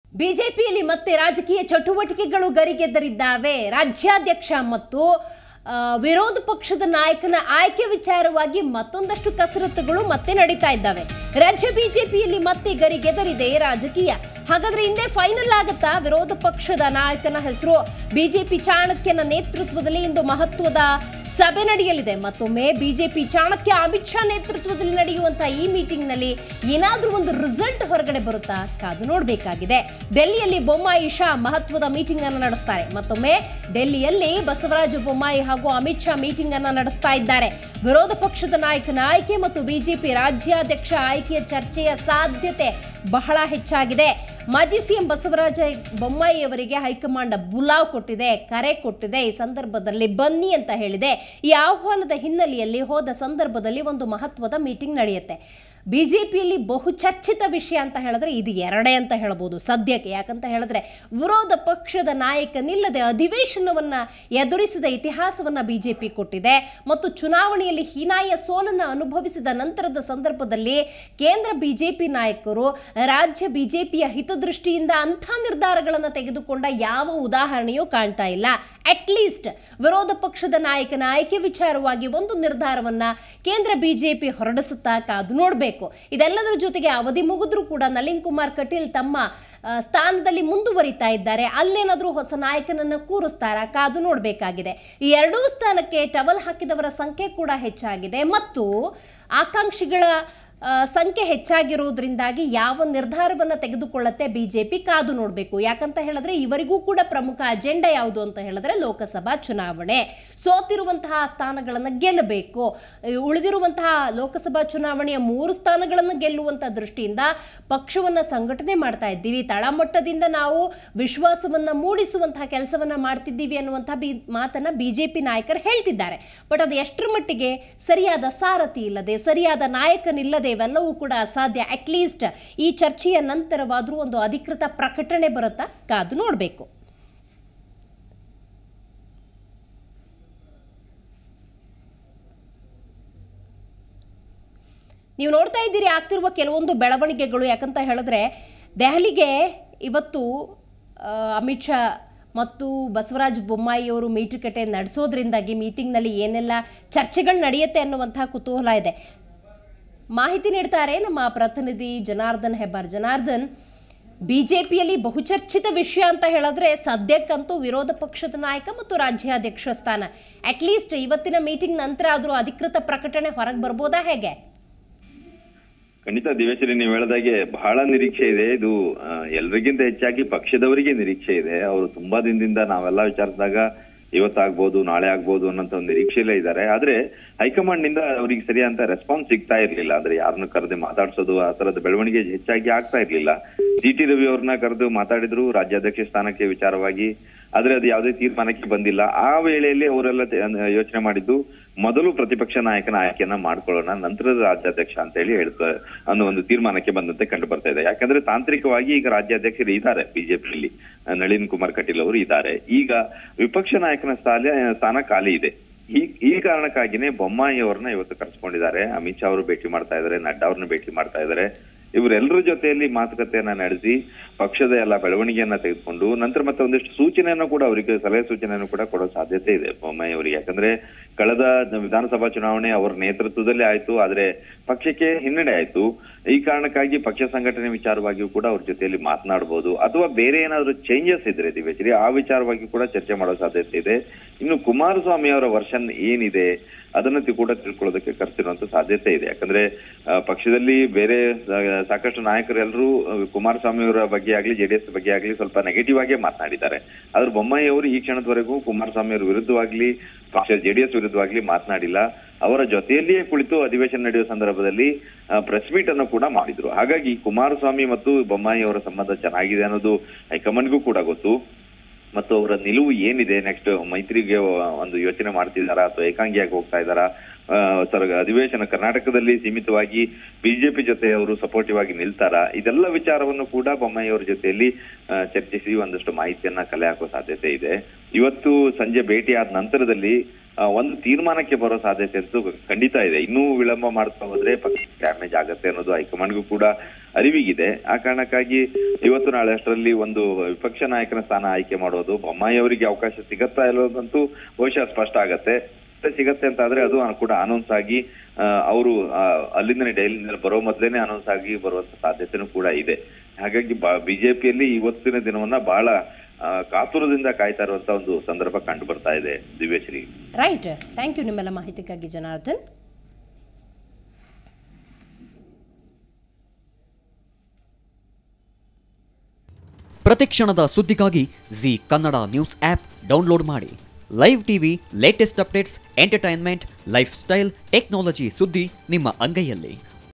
ಬಿಜೆಪಿಯಲ್ಲಿ ಮತ್ತೆ ರಾಜಕೀಯ ಚಟುವಟಿಕೆಗಳು ಗರಿಗೆದರಿದ್ದಾವೆ ರಾಜ್ಯಾಧ್ಯಕ್ಷ ಮತ್ತು ಆ, ವಿರೋಧ ಪಕ್ಷದ ನಾಯಕನ ಆಯ್ಕೆ ವಿಚಾರವಾಗಿ ಮತ್ತೊಂದಷ್ಟು ಕಸರತ್ತುಗಳು ಮತ್ತೆ ನಡೀತಾ ಇದ್ದಾವೆ ರಾಜ್ಯ ಬಿಜೆಪಿಯಲ್ಲಿ ಮತ್ತೆ ಗರಿಗೆದರಿದೆ ರಾಜಕೀಯ ಹಾಗಾದ್ರೆ ಹಿಂದೆ ಫೈನಲ್ ಆಗುತ್ತಾ ವಿರೋಧ ಪಕ್ಷದ ನಾಯಕನ ಹೆಸರು ಬಿಜೆಪಿ ಚಾಣಕ್ಯನ ನೇತೃತ್ವದಲ್ಲಿ ಇಂದು ಮಹತ್ವದ ಸಭೆ ನಡೆಯಲಿದೆ ಮತ್ತೊಮ್ಮೆ ಬಿಜೆಪಿ ಚಾಣಕ್ಯ ಅಮಿತ್ ಶಾ ನೇತೃತ್ವದಲ್ಲಿ ನಡೆಯುವಂತಹ ಈ ಮೀಟಿಂಗ್ ನಲ್ಲಿ ಏನಾದ್ರೂ ಒಂದು ರಿಸಲ್ಟ್ ಹೊರಗಡೆ ಬರುತ್ತಾ ಕಾದು ನೋಡಬೇಕಾಗಿದೆ ಡೆಲ್ಲಿಯಲ್ಲಿ ಬೊಮ್ಮಾಯಿ ಶಾ ಮಹತ್ವದ ಮೀಟಿಂಗ್ ಅನ್ನು ನಡೆಸ್ತಾರೆ ಮತ್ತೊಮ್ಮೆ ಡೆಲ್ಲಿಯಲ್ಲಿ ಬಸವರಾಜ ಬೊಮ್ಮಾಯಿ ಹಾಗೂ ಅಮಿತ್ ಶಾ ಮೀಟಿಂಗ್ ಅನ್ನ ನಡೆಸ್ತಾ ಇದ್ದಾರೆ ವಿರೋಧ ಪಕ್ಷದ ನಾಯಕನ ಆಯ್ಕೆ ಮತ್ತು ಬಿಜೆಪಿ ರಾಜ್ಯಾಧ್ಯಕ್ಷ ಆಯ್ಕೆಯ ಚರ್ಚೆಯ ಸಾಧ್ಯತೆ ಬಹಳ ಹೆಚ್ಚಾಗಿದೆ ಮಾಜಿ ಸಿಎಂ ಬಸವರಾಜ ಬೊಮ್ಮಾಯಿ ಅವರಿಗೆ ಹೈಕಮಾಂಡ್ ಬುಲಾವ್ ಕೊಟ್ಟಿದೆ ಕರೆ ಕೊಟ್ಟಿದೆ ಈ ಸಂದರ್ಭದಲ್ಲಿ ಬನ್ನಿ ಅಂತ ಹೇಳಿದೆ ಈ ಆಹ್ವಾನದ ಹಿನ್ನೆಲೆಯಲ್ಲಿ ಹೋದ ಸಂದರ್ಭದಲ್ಲಿ ಒಂದು ಮಹತ್ವದ ಮೀಟಿಂಗ್ ನಡೆಯುತ್ತೆ ಬಿಜೆಪಿಯಲ್ಲಿ ಬಹುಚರ್ಚಿತ ವಿಷಯ ಅಂತ ಹೇಳಿದ್ರೆ ಇದು ಎರಡೇ ಅಂತ ಹೇಳ್ಬೋದು ಸದ್ಯಕ್ಕೆ ಯಾಕಂತ ಹೇಳಿದ್ರೆ ವಿರೋಧ ಪಕ್ಷದ ನಾಯಕನಿಲ್ಲದೆ ಅಧಿವೇಶನವನ್ನ ಎದುರಿಸಿದ ಇತಿಹಾಸವನ್ನ ಬಿಜೆಪಿ ಕೊಟ್ಟಿದೆ ಮತ್ತು ಚುನಾವಣೆಯಲ್ಲಿ ಹೀನಾಯ ಸೋಲನ್ನು ಅನುಭವಿಸಿದ ನಂತರದ ಸಂದರ್ಭದಲ್ಲಿ ಕೇಂದ್ರ ಬಿಜೆಪಿ ನಾಯಕರು ರಾಜ್ಯ ಬಿಜೆಪಿಯ ಹಿತದೃಷ್ಟಿಯಿಂದ ಅಂಥ ನಿರ್ಧಾರಗಳನ್ನು ತೆಗೆದುಕೊಂಡ ಯಾವ ಉದಾಹರಣೆಯೂ ಕಾಣ್ತಾ ಇಲ್ಲ ಅಟ್ಲೀಸ್ಟ್ ವಿರೋಧ ಪಕ್ಷದ ನಾಯಕನ ಆಯ್ಕೆ ವಿಚಾರವಾಗಿ ಒಂದು ನಿರ್ಧಾರವನ್ನ ಕೇಂದ್ರ ಬಿಜೆಪಿ ಹೊರಡಿಸುತ್ತಾ ಕಾದು ನೋಡಬೇಕು ಇದೆಲ್ಲದರ ಜೊತೆಗೆ ಅವಧಿ ಮುಗಿದ್ರೂ ಕೂಡ ನಳಿನ್ ಕುಮಾರ್ ಕಟೀಲ್ ತಮ್ಮ ಆ, ಸ್ಥಾನದಲ್ಲಿ ಮುಂದುವರಿತಾ ಇದ್ದಾರೆ ಅಲ್ಲೇನಾದ್ರೂ ಹೊಸ ನಾಯಕನನ್ನ ಕೂರಿಸ್ತಾರಾ ಕಾದು ನೋಡಬೇಕಾಗಿದೆ ಈ ಎರಡೂ ಸ್ಥಾನಕ್ಕೆ ಟವಲ್ ಹಾಕಿದವರ ಸಂಖ್ಯೆ ಕೂಡ ಹೆಚ್ಚಾಗಿದೆ ಮತ್ತು ಆಕಾಂಕ್ಷಿಗಳ ಆ, ಸಂಖ್ಯೆ ಹೆಚ್ಚಾಗಿರೋದ್ರಿಂದಾಗಿ ಯಾವ ನಿರ್ಧಾರವನ್ನು ತೆಗೆದುಕೊಳ್ಳುತ್ತೆ ಬಿಜೆಪಿ ಕಾದು ನೋಡಬೇಕು ಯಾಕಂತ ಹೇಳಿದ್ರೆ ಇವರಿಗೂ ಕೂಡ ಪ್ರಮುಖ ಅಜೆಂಡಾ ಯಾವುದು ಅಂತ ಹೇಳಿದ್ರೆ ಲೋಕಸಭಾ ಚುನಾವಣೆ ಸೋತಿರುವಂತಹ ಸ್ಥಾನಗಳನ್ನು ಗೆಲ್ಲಬೇಕು ಈ ಉಳಿದಿರುವಂತಹ ಲೋಕಸಭಾ ಚುನಾವಣೆಯ ಮೂರು ಸ್ಥಾನಗಳನ್ನು ಗೆಲ್ಲುವಂಥ ದೃಷ್ಟಿಯಿಂದ ಪಕ್ಷವನ್ನು ಸಂಘಟನೆ ಮಾಡ್ತಾ ಇದ್ದೀವಿ ತಳಮಟ್ಟದಿಂದ ನಾವು ವಿಶ್ವಾಸವನ್ನು ಮೂಡಿಸುವಂತಹ ಕೆಲಸವನ್ನ ಮಾಡ್ತಿದ್ದೀವಿ ಅನ್ನುವಂಥ ಬಿ ಮಾತನ್ನ ಬಿಜೆಪಿ ನಾಯಕರು ಹೇಳ್ತಿದ್ದಾರೆ ಬಟ್ ಅದು ಎಷ್ಟರ ಮಟ್ಟಿಗೆ ಸರಿಯಾದ ಸಾರಥಿ ಇಲ್ಲದೆ ಸರಿಯಾದ ನಾಯಕನಿಲ್ಲದೆ ಇವೆಲ್ಲವೂ ಕೂಡ ಅಸಾಧ್ಯ ಅಟ್ಲೀಸ್ಟ್ ಈ ಚರ್ಚೆಯ ನಂತರವಾದರೂ ಒಂದು ಅಧಿಕೃತ ಪ್ರಕಟಣೆ ಬರುತ್ತಾ ಕಾದು ನೋಡಬೇಕು ನೀವು ನೋಡ್ತಾ ಇದ್ದೀರಿ ಆಗ್ತಿರುವ ಕೆಲವೊಂದು ಬೆಳವಣಿಗೆಗಳು ಯಾಕಂತ ಹೇಳಿದ್ರೆ ದೆಹಲಿಗೆ ಇವತ್ತು ಆ, ಅಮಿತ್ ಶಾ ಮತ್ತು ಬಸವರಾಜ ಬೊಮ್ಮಾಯಿಯವರು ಮೀಟುಕತೆ ನಡೆಸೋದ್ರಿಂದಾಗಿ ಮೀಟಿಂಗ್ನಲ್ಲಿ ಏನೆಲ್ಲ ಚರ್ಚೆಗಳು ನಡೆಯುತ್ತೆ ಅನ್ನುವಂತಹ ಕುತೂಹಲ ಇದೆ ಮಾಹಿತಿ ನೀಡ್ತಾರೆ ನಮ್ಮ ಪ್ರತಿನಿಧಿ ಜನಾರ್ದನ್ ಹೆಬ್ಬಾರ್ ಜನಾರ್ದನ್ ಬಿಜೆಪಿಯಲ್ಲಿ ಬಹುಚರ್ಚಿತ ವಿಷಯ ಅಂತ ಹೇಳಿದ್ರೆ ಸದ್ಯಕ್ಕಂತೂ ವಿರೋಧ ಪಕ್ಷದ ನಾಯಕ ಮತ್ತು ರಾಜ್ಯಾಧ್ಯಕ್ಷ ಸ್ಥಾನ ಅಟ್ಲೀಸ್ಟ್ ಇವತ್ತಿನ ಮೀಟಿಂಗ್ ನಂತರ ಆದರೂ ಅಧಿಕೃತ ಪ್ರಕಟಣೆ ಹೊರಗೆ ಬರ್ಬೋದಾ ಹೇಗೆ ಖಂಡಿತ ದಿವೇಶರಿ ನೀವು ಹೇಳ್ದಾಗೆ ಬಹಳ ನಿರೀಕ್ಷೆ ಇದೆ ಇದು ಆ, ಎಲ್ರಿಗಿಂತ ಹೆಚ್ಚಾಗಿ ಪಕ್ಷದವರಿಗೆ ನಿರೀಕ್ಷೆ ಇದೆ ಅವರು ತುಂಬಾ ದಿನದಿಂದ ನಾವೆಲ್ಲ ವಿಚಾರಿಸಿದಾಗ ಇವತ್ತಾಗ್ಬೋದು ನಾಳೆ ಆಗ್ಬೋದು ಅನ್ನೋಂತ ಒಂದು ನಿರೀಕ್ಷೆಯಲ್ಲೇ ಇದ್ದಾರೆ ಆದ್ರೆ ಹೈಕಮಾಂಡ್ ನಿಂದ ಅವರಿಗೆ ಸರಿಯಾದಂತ ರೆಸ್ಪಾನ್ಸ್ ಸಿಗ್ತಾ ಇರ್ಲಿಲ್ಲ ಅಂದ್ರೆ ಯಾರನ್ನು ಕರೆದು ಮಾತಾಡ್ಸೋದು ಆ ತರದ ಬೆಳವಣಿಗೆ ಹೆಚ್ಚಾಗಿ ಆಗ್ತಾ ಇರ್ಲಿಲ್ಲ ಸಿ ಟಿ ರವಿ ಅವ್ರನ್ನ ಕರೆದು ಮಾತಾಡಿದ್ರು ರಾಜ್ಯಾಧ್ಯಕ್ಷ ಸ್ಥಾನಕ್ಕೆ ವಿಚಾರವಾಗಿ ಆದ್ರೆ ಅದು ಯಾವುದೇ ತೀರ್ಮಾನಕ್ಕೆ ಬಂದಿಲ್ಲ ಆ ವೇಳೆಯಲ್ಲಿ ಅವರೆಲ್ಲ ತೆ- ಯೋಚನೆ ಮಾಡಿದ್ದು ಮೊದಲು ಪ್ರತಿಪಕ್ಷ ನಾಯಕನ ಆಯ್ಕೆಯನ್ನ ಮಾಡ್ಕೊಳ್ಳೋಣ ನಂತರದ ರಾಜ್ಯಾಧ್ಯಕ್ಷ ಅಂತ ಹೇಳಿ ಹೇಳ್ತಾರೆ ಅನ್ನೋ ಒಂದು ತೀರ್ಮಾನಕ್ಕೆ ಬಂದಂತೆ ಕಂಡು ಬರ್ತಾ ಇದೆ ಯಾಕಂದ್ರೆ ತಾಂತ್ರಿಕವಾಗಿ ಈಗ ರಾಜ್ಯಾಧ್ಯಕ್ಷರು ಇದ್ದಾರೆ ಬಿಜೆಪಿಯಲ್ಲಿ ನಳಿನ್ ಕುಮಾರ್ ಕಟೀಲ್ ಅವರು ಇದ್ದಾರೆ ಈಗ ವಿಪಕ್ಷ ನಾಯಕನ ಸ್ಥಾನ ಸ್ಥಾನ ಖಾಲಿ ಇದೆ ಈ ಈ ಕಾರಣಕ್ಕಾಗಿನೇ ಬೊಮ್ಮಾಯಿ ಅವ್ರನ್ನ ಇವತ್ತು ಕರೆಸ್ಕೊಂಡಿದ್ದಾರೆ ಅಮಿತ್ ಶಾ ಅವರು ಭೇಟಿ ಮಾಡ್ತಾ ಇದ್ದಾರೆ ನಡ್ಡಾ ಅವ್ರನ್ನ ಭೇಟಿ ಮಾಡ್ತಾ ಇದ್ದಾರೆ ಇವರೆಲ್ಲರ ಜೊತೆಯಲ್ಲಿ ಮಾತುಕತೆಯನ್ನ ನಡೆಸಿ ಪಕ್ಷದ ಎಲ್ಲ ಬೆಳವಣಿಗೆಯನ್ನ ತೆಗೆದುಕೊಂಡು ನಂತರ ಮತ್ತೆ ಒಂದಿಷ್ಟು ಸೂಚನೆಯನ್ನು ಕೂಡ ಅವರಿಗೆ ಸಲಹೆ ಸೂಚನೆಯನ್ನು ಕೂಡ ಕೊಡೋ ಸಾಧ್ಯತೆ ಇದೆ ಬೊಮ್ಮಾಯಿ ಅವರಿಗೆ ಯಾಕಂದ್ರೆ ಕಳೆದ ವಿಧಾನಸಭಾ ಚುನಾವಣೆ ಅವರ ನೇತೃತ್ವದಲ್ಲೇ ಆಯ್ತು ಆದ್ರೆ ಪಕ್ಷಕ್ಕೆ ಹಿನ್ನಡೆ ಆಯ್ತು ಈ ಕಾರಣಕ್ಕಾಗಿ ಪಕ್ಷ ಸಂಘಟನೆ ವಿಚಾರವಾಗಿಯೂ ಕೂಡ ಅವ್ರ ಜೊತೆಯಲ್ಲಿ ಮಾತನಾಡಬಹುದು ಅಥವಾ ಬೇರೆ ಏನಾದ್ರು ಚೇಂಜಸ್ ಇದ್ರೆ ದಿವೇಶರಿ ಆ ವಿಚಾರವಾಗಿ ಕೂಡ ಚರ್ಚೆ ಮಾಡೋ ಸಾಧ್ಯತೆ ಇದೆ ಇನ್ನು ಕುಮಾರಸ್ವಾಮಿ ಅವರ ವರ್ಷನ್ ಏನಿದೆ ಅದನ್ನ ತಿ- ಕೂಡ ತಿಳ್ಕೊಳ್ಳೋದಕ್ಕೆ ಕರೆಸಿರುವಂತ ಸಾಧ್ಯತೆ ಇದೆ ಯಾಕಂದ್ರೆ ಆ, ಪಕ್ಷದಲ್ಲಿ ಬೇರೆ ಆ, ಸಾಕಷ್ಟು ನಾಯಕರೆಲ್ಲರೂ ಆ, ಕುಮಾರಸ್ವಾಮಿ ಅವರ ಬಗ್ಗೆ ಆಗ್ಲಿ ಜೆಡಿಎಸ್ ಬಗ್ಗೆ ಆಗ್ಲಿ ಸ್ವಲ್ಪ ನೆಗೆಟಿವ್ ಆಗೇ ಮಾತನಾಡಿದ್ದಾರೆ ಆದ್ರೆ ಬೊಮ್ಮಾಯಿ ಅವರು ಈ ಕ್ಷಣದವರೆಗೂ ಕುಮಾರಸ್ವಾಮಿ ಅವರ ವಿರುದ್ಧವಾಗ್ಲಿ ಪಕ್ಷ ಜೆಡಿಎಸ್ ವಿರುದ್ಧವಾಗ್ಲಿ ಮಾತನಾಡಿಲ್ಲ ಅವರ ಜೊತೆಯಲ್ಲಿಯೇ ಕುಳಿತು ಅಧಿವೇಶನ ನಡೆಯುವ ಸಂದರ್ಭದಲ್ಲಿ ಪ್ರೆಸ್ ಮೀಟ್ ಅನ್ನು ಕೂಡ ಮಾಡಿದ್ರು ಹಾಗಾಗಿ ಕುಮಾರಸ್ವಾಮಿ ಮತ್ತು ಬೊಮ್ಮಾಯಿ ಅವರ ಸಂಬಂಧ ಚೆನ್ನಾಗಿದೆ ಅನ್ನೋದು ಹೈಕಮಾಂಡ್ಗೂ ಕೂಡ ಗೊತ್ತು ಮತ್ತು ಅವರ ನಿಲುವು ಏನಿದೆ ನೆಕ್ಸ್ಟ್ ಮೈತ್ರಿಗೆ ಒಂದು ಯೋಚನೆ ಮಾಡ್ತಿದ್ದಾರಾ ಅಥವಾ ಏಕಾಂಗಿಯಾಗಿ ಹೋಗ್ತಾ ಇದ್ದಾರಾ ಆ, ಸರ್ ಅಧಿವೇಶನ ಕರ್ನಾಟಕದಲ್ಲಿ ಸೀಮಿತವಾಗಿ ಬಿಜೆಪಿ ಜೊತೆ ಅವರು ಸಪೋರ್ಟಿವ್ ಆಗಿ ನಿಲ್ತಾರಾ ಇದೆಲ್ಲ ವಿಚಾರವನ್ನು ಕೂಡ ಬೊಮ್ಮಾಯಿ ಅವರ ಜೊತೆಯಲ್ಲಿ ಆ, ಚರ್ಚಿಸಿ ಒಂದಷ್ಟು ಮಾಹಿತಿಯನ್ನ ಕಲೆ ಹಾಕೋ ಸಾಧ್ಯತೆ ಇದೆ ಇವತ್ತು ಸಂಜೆ ಭೇಟಿ ಆದ ನಂತರದಲ್ಲಿ ಆ, ಒಂದು ತೀರ್ಮಾನಕ್ಕೆ ಬರೋ ಸಾಧ್ಯತೆ ಅಂತೂ ಖಂಡಿತ ಇದೆ ಇನ್ನೂ ವಿಳಂಬ ಮಾಡ್ತಾ ಹೋದ್ರೆ ಪಕ್ಷ ಡ್ಯಾಮೇಜ್ ಆಗತ್ತೆ ಅನ್ನೋದು ಹೈಕಮಾಂಡ್ಗೂ ಕೂಡ ಅರಿವಿಗಿದೆ ಆ ಕಾರಣಕ್ಕಾಗಿ ಇವತ್ತು ನಾಳೆ ಅಷ್ಟರಲ್ಲಿ ಒಂದು ವಿಪಕ್ಷ ನಾಯಕನ ಸ್ಥಾನ ಆಯ್ಕೆ ಮಾಡೋದು ಬೊಮ್ಮಾಯಿ ಅವರಿಗೆ ಅವಕಾಶ ಸಿಗತ್ತಾ ಇಲ್ಲೋದಂತೂ ಬಹುಶಃ ಸ್ಪಷ್ಟ ಆಗತ್ತೆ ಮತ್ತೆ ಸಿಗತ್ತೆ ಅಂತ ಆದ್ರೆ ಅದು ಕೂಡ ಅನೌನ್ಸ್ ಆಗಿ ಅವರು ಅಲ್ಲಿಂದನೇ ಡೈಲಿಂದ ಬರೋ ಮೊದಲೇನೆ ಅನೌನ್ಸ್ ಆಗಿ ಬರುವಂತ ಸಾಧ್ಯತೆನೂ ಕೂಡ ಇದೆ ಹಾಗಾಗಿ ಬಿಜೆಪಿಯಲ್ಲಿ ಇವತ್ತಿನ ದಿನವನ್ನ ಬಹಳ ಆ, ಕಾತುರದಿಂದ ಕಾಯ್ತಾ ಇರುವಂತ ಒಂದು ಸಂದರ್ಭ ಕಂಡು ಬರ್ತಾ ಇದೆ ದಿವ್ಯಶ್ರೀ ರೈಟ್ ಥ್ಯಾಂಕ್ ಯು ನಿಮ್ಮೆಲ್ಲ ಮಾಹಿತಿಗಾಗಿ ಜನಾರ್ದನ್ ಪ್ರತಿಕ್ಷಣದ ಸುದ್ದಿಗಾಗಿ Zee Kannada news app download ಮಾಡಿ live TV latest updates entertainment lifestyle technology ಸುದ್ದಿ ನಿಮ್ಮ ಅಂಗೈಯಲ್ಲಿ